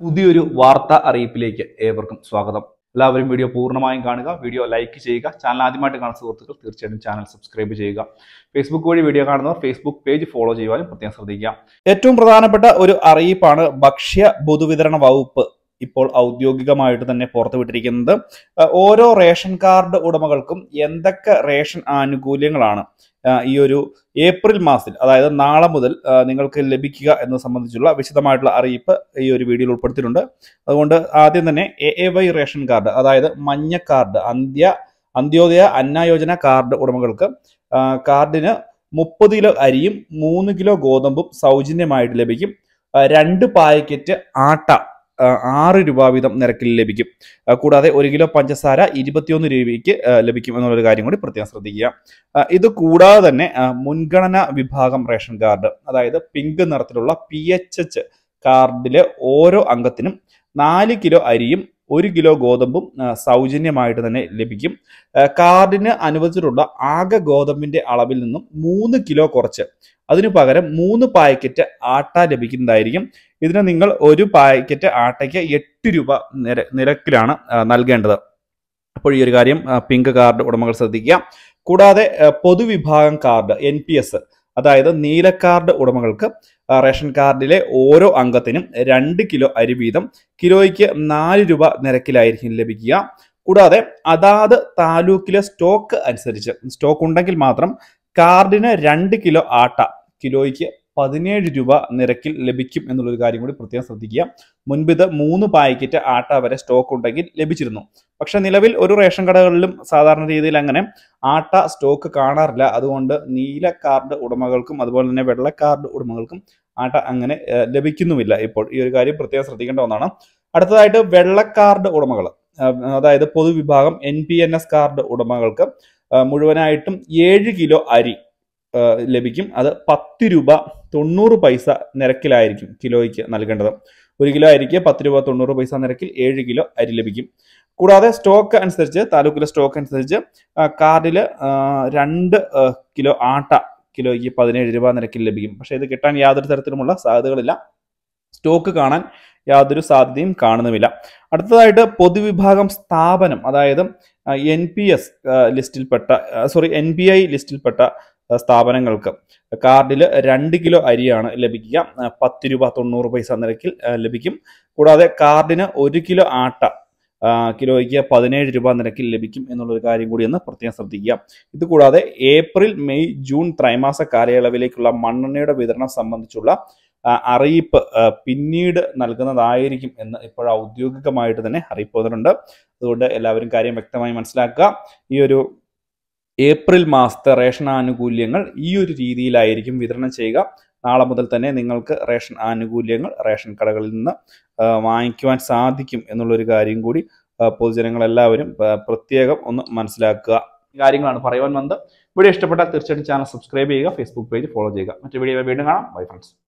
പുതിയൊരു വാർത്താ അറിയിപ്പിലേക്ക് ഏവർക്കും സ്വാഗതം എല്ലാവരും വീഡിയോ പൂർണ്ണമായും കാണുക വീഡിയോ ലൈക്ക് ചെയ്യുക ചാനൽ ആദ്യമായിട്ട് കാണുന്ന സുഹൃത്തുക്കൾ തീർച്ചയായിട്ടും ചാനൽ സബ്സ്ക്രൈബ് ചെയ്യുക ഫേസ്ബുക്ക് വഴി വീഡിയോ കാണുന്നവർ ഫേസ്ബുക്ക് പേജ് ഫോളോ ചെയ്യുവാനും പ്രത്യേകം ശ്രദ്ധിക്കുക ഏറ്റവും പ്രധാനപ്പെട്ട ഒരു അറിയിപ്പാണ് ഭക്ഷ്യ പൊതുവിതരണ വകുപ്പ് ഇപ്പോൾ ഔദ്യോഗികമായിട്ട് തന്നെ പുറത്തുവിട്ടിരിക്കുന്നത് അഹ് ഓരോ റേഷൻ കാർഡ് ഉടമകൾക്കും എന്തൊക്കെ റേഷൻ ആനുകൂല്യങ്ങളാണ് അഹ് ഈ ഒരു ഏപ്രിൽ മാസത്തിൽ അതായത് നാളെ മുതൽ അഹ് നിങ്ങൾക്ക് ലഭിക്കുക എന്നത് സംബന്ധിച്ചുള്ള വിശദമായിട്ടുള്ള അറിയിപ്പ് ഈ ഒരു വീഡിയോയിൽ ഉൾപ്പെടുത്തിയിട്ടുണ്ട് അതുകൊണ്ട് ആദ്യം തന്നെ A A Y ration card അതായത് മഞ്ഞ കാർഡ് അന്ത്യ അന്ത്യോദയ അന്ന യോജന കാർഡ് ഉടമകൾക്ക് ആ, കാർഡിന് മുപ്പത് കിലോ അരിയും മൂന്ന് കിലോ ഗോതമ്പും സൗജന്യമായിട്ട് ലഭിക്കും ആ, രണ്ട് പാക്കറ്റ് ആട്ട ആ, ആറ് രൂപ വീതം നിരക്കിൽ ലഭിക്കും ആ, കൂടാതെ ഒരു കിലോ പഞ്ചസാര ഇരുപത്തിയൊന്ന് രൂപയ്ക്ക് ആ, ലഭിക്കും എന്നുള്ളൊരു കാര്യം കൂടി പ്രത്യേകം ശ്രദ്ധിക്കുക ആ, ഇത് കൂടാതെ തന്നെ ആ, മുൻഗണന വിഭാഗം റേഷൻ കാർഡ് അതായത് പിങ്ക് നിറത്തിലുള്ള പി എച്ച് എച്ച് കാർഡിലെ ഓരോ അംഗത്തിനും നാല് കിലോ അരിയും ഒരു കിലോ ഗോതമ്പും ആ, സൗജന്യമായിട്ട് തന്നെ ലഭിക്കും ആ, കാർഡിന് അനുവദിച്ചിട്ടുള്ള ആകെ ഗോതമ്പിന്റെ അളവിൽ നിന്നും മൂന്ന് കിലോ കുറച്ച് അതിനു പകരം മൂന്ന് പാക്കറ്റ് ആട്ട ലഭിക്കുന്നതായിരിക്കും ഇതിന് നിങ്ങൾ ഒരു പാക്കറ്റ് ആട്ടയ്ക്ക് എട്ട് രൂപ നിര നിരക്കിലാണ് ആ, നൽകേണ്ടത് അപ്പോൾ ഈ ഒരു കാര്യം ആ, പിങ്ക് കാർഡ് ഉടമകൾ ശ്രദ്ധിക്കുക കൂടാതെ ആ, പൊതുവിഭാഗം കാർഡ് എൻ പി എസ് അതായത് നീല കാർഡ് ഉടമകൾക്ക് ആ, റേഷൻ കാർഡിലെ ഓരോ അംഗത്തിനും രണ്ട് കിലോ അരി വീതം കിലോയ്ക്ക് നാല് രൂപ നിരക്കിലായിരിക്കും ലഭിക്കുക കൂടാതെ അതാത് താലൂക്കിലെ സ്റ്റോക്ക് അനുസരിച്ച് സ്റ്റോക്ക് ഉണ്ടെങ്കിൽ മാത്രം കാർഡിന് രണ്ട് കിലോ ആട്ട കിലോയ്ക്ക് പതിനേഴ് രൂപ നിരക്കിൽ ലഭിക്കും എന്നുള്ളൊരു കാര്യം കൂടി പ്രത്യേകം ശ്രദ്ധിക്കുക മുൻപ് ഇത് മൂന്ന് പാക്കറ്റ് ആട്ട വരെ സ്റ്റോക്ക് ഉണ്ടെങ്കിൽ ലഭിച്ചിരുന്നു പക്ഷെ നിലവിൽ ഒരു റേഷൻ കടകളിലും സാധാരണ രീതിയിൽ അങ്ങനെ ആട്ട സ്റ്റോക്ക് കാണാറില്ല അതുകൊണ്ട് നീല കാർഡ് ഉടമകൾക്കും അതുപോലെ തന്നെ വെള്ള കാർഡ് ഉടമകൾക്കും ആട്ട അങ്ങനെ ഏഹ്, ലഭിക്കുന്നുമില്ല ഇപ്പോൾ ഈ ഒരു കാര്യം പ്രത്യേകം ശ്രദ്ധിക്കേണ്ട ഒന്നാണ് അടുത്തതായിട്ട് വെള്ള കാർഡ് ഉടമകൾ അതായത് പൊതുവിഭാഗം N P N S card ഉടമകൾക്ക് ആ, മുഴുവനായിട്ടും ഏഴ് കിലോ അരി ആ, ലഭിക്കും അത് പത്ത് രൂപ തൊണ്ണൂറ് പൈസ നിരക്കിലായിരിക്കും കിലോയ്ക്ക് നൽകേണ്ടത് ഒരു കിലോ അരിക്ക് പത്ത് രൂപ തൊണ്ണൂറ് പൈസ നിരക്കിൽ ഏഴ് കിലോ അരി ലഭിക്കും കൂടാതെ സ്റ്റോക്ക് അനുസരിച്ച് താലൂക്കിലെ സ്റ്റോക്ക് അനുസരിച്ച് കാർഡിൽ രണ്ട് ആ, കിലോ ആട്ട കിലോയ്ക്ക് പതിനേഴ് രൂപ നിരക്കിൽ ലഭിക്കും പക്ഷേ ഇത് കിട്ടാൻ യാതൊരു തരത്തിലുമുള്ള സാധ്യതകളില്ല സ്റ്റോക്ക് കാണാൻ യാതൊരു സാധ്യതയും കാണുന്നുമില്ല അടുത്തതായിട്ട് പൊതുവിഭാഗം സ്ഥാപനം അതായത് എൻ പി എസ് ലിസ്റ്റിൽപ്പെട്ട സോറി എൻ പി ഐ ലിസ്റ്റിൽപ്പെട്ട ആ, സ്ഥാപനങ്ങൾക്ക് കാർഡിൽ രണ്ട് കിലോ അരിയാണ് ലഭിക്കുക ആ, പത്ത് രൂപ തൊണ്ണൂറ് പൈസ നിരക്കിൽ ആ, ലഭിക്കും കൂടാതെ കാർഡിന് ഒരു കിലോ ആട്ട ആ, കിലോയ്ക്ക് പതിനേഴ് രൂപ നിരക്കിൽ ലഭിക്കും എന്നുള്ളൊരു കാര്യം കൂടി ഒന്ന് പ്രത്യേകം ശ്രദ്ധിക്കുക ഇത് കൂടാതെ ഏപ്രിൽ മെയ് ജൂൺ ത്രൈമാസ കാലയളവിലേക്കുള്ള മണ്ണെണ്ണയുടെ വിതരണം സംബന്ധിച്ചുള്ള ആ, അറിയിപ്പ് ആ, പിന്നീട് നൽകുന്നതായിരിക്കും എന്ന് ഇപ്പോൾ ഔദ്യോഗികമായിട്ട് തന്നെ അറിയിപ്പ് വന്നിട്ടുണ്ട് അതുകൊണ്ട് എല്ലാവരും കാര്യം വ്യക്തമായി മനസ്സിലാക്കുക ഈ ഒരു ഏപ്രിൽ മാസത്തെ റേഷൻ ആനുകൂല്യങ്ങൾ ഈ ഒരു രീതിയിലായിരിക്കും വിതരണം ചെയ്യുക നാളെ മുതൽ തന്നെ നിങ്ങൾക്ക് റേഷൻ ആനുകൂല്യങ്ങൾ റേഷൻ കടകളിൽ നിന്ന് ആ, വാങ്ങിക്കുവാൻ സാധിക്കും എന്നുള്ളൊരു കാര്യം കൂടി ആ, പൊതുജനങ്ങളെല്ലാവരും ആ, പ്രത്യേകം ഒന്ന് മനസ്സിലാക്കുക ഈ കാര്യങ്ങളാണ് പറയുവാൻ വന്നത് വീഡിയോ ഇഷ്ടപ്പെട്ടാൽ തീർച്ചയായിട്ടും ചാനൽ സബ്സ്ക്രൈബ് ചെയ്യുക ഫേസ്ബുക്ക് പേജ് ഫോളോ ചെയ്യുക മറ്റു വീഡിയോ വീണ്ടും കാണാം ബൈ ഫ്രണ്ട്സ്